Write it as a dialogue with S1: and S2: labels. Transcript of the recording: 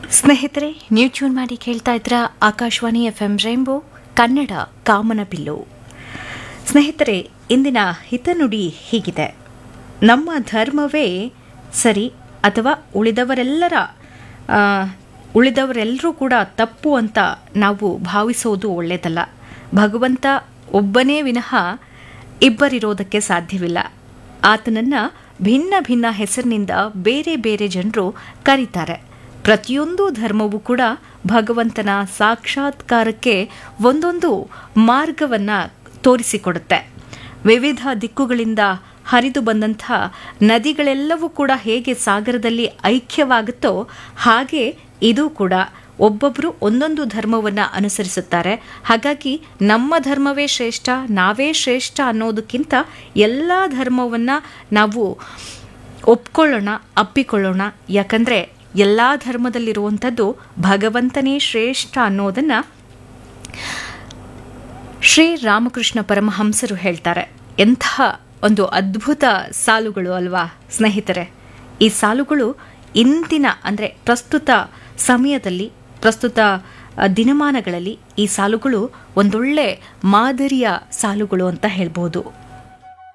S1: ಸ್ನೇಹಿತರೆ ನೀವು ಟ್ಯೂನ್ ಮಾಡಿ ಕೇಳ್ತಾ ಇದ್ರ Akashvani F M rainbow Kannada Kamana Billu ಸ್ನೇಹಿತರೆ ಇಂದಿನ ಹಿತನುಡಿ ಹೀಗಿದೆ ನಮ್ಮ ಧರ್ಮವೇ ಸರಿ ಅಥವಾ ಉಳಿದವರೆಲ್ಲರ ಆ, ಉಳಿದವರೆಲ್ಲರೂ ಕೂಡ ತಪ್ಪು ಅಂತ ನಾವು ಭಾವಿಸೋದು ಒಳ್ಳೆಯದಲ್ಲ ಭಗವಂತ ಒಬ್ಬನೇ ವಿನಃ ಇಬ್ಬರಿರೋದಕ್ಕೆ ಸಾಧ್ಯವಿಲ್ಲ ಆತನನ್ನ ಭಿನ್ನ ಭಿನ್ನ ಹೆಸರಿನಿಂದ ಬೇರೆ ಬೇರೆ ಜನರು ಕರೀತಾರೆ ಪ್ರತಿಯೊಂದು ಧರ್ಮವೂ ಕೂಡ ಭಗವಂತನ ಸಾಕ್ಷಾತ್ಕಾರಕ್ಕೆ ಒಂದೊಂದು ಮಾರ್ಗವನ್ನ ತೋರಿಸಿಕೊಡುತ್ತೆ ವಿವಿಧ ದಿಕ್ಕುಗಳಿಂದ ಹರಿದು ಬಂದಂಥ ನದಿಗಳೆಲ್ಲವೂ ಕೂಡ ಹೇಗೆ ಸಾಗರದಲ್ಲಿ ಐಕ್ಯವಾಗುತ್ತೋ ಹಾಗೆ ಇದು ಕೂಡ ಒಬ್ಬೊಬ್ಬರು ಒಂದೊಂದು ಧರ್ಮವನ್ನು ಅನುಸರಿಸುತ್ತಾರೆ ಹಾಗಾಗಿ ನಮ್ಮ ಧರ್ಮವೇ ಶ್ರೇಷ್ಠ ನಾವೇ ಶ್ರೇಷ್ಠ ಅನ್ನೋದಕ್ಕಿಂತ ಎಲ್ಲ ಧರ್ಮವನ್ನು ನಾವು ಒಪ್ಕೊಳ್ಳೋಣ ಅಪ್ಪಿಕೊಳ್ಳೋಣ ಯಾಕಂದರೆ ಎಲ್ಲ ಧರ್ಮದಲ್ಲಿರುವಂಥದ್ದು ಭಗವಂತನೇ ಶ್ರೇಷ್ಠ ಅನ್ನೋದನ್ನು ಶ್ರೀ ರಾಮಕೃಷ್ಣ ಪರಮಹಂಸರು ಹೇಳ್ತಾರೆ ಎಂಥ ಒಂದು ಅದ್ಭುತ ಸಾಲುಗಳು ಅಲ್ವಾ ಸ್ನೇಹಿತರೆ ಈ ಸಾಲುಗಳು ಇಂದಿನ ಅಂದರೆ ಪ್ರಸ್ತುತ ಸಮಯದಲ್ಲಿ ಪ್ರಸ್ತುತ ಆ, ದಿನಮಾನಗಳಲ್ಲಿ ಈ ಸಾಲುಗಳು ಒಂದೊಳ್ಳೆ ಮಾದರಿಯ ಸಾಲುಗಳು ಅಂತ ಹೇಳ್ಬೋದು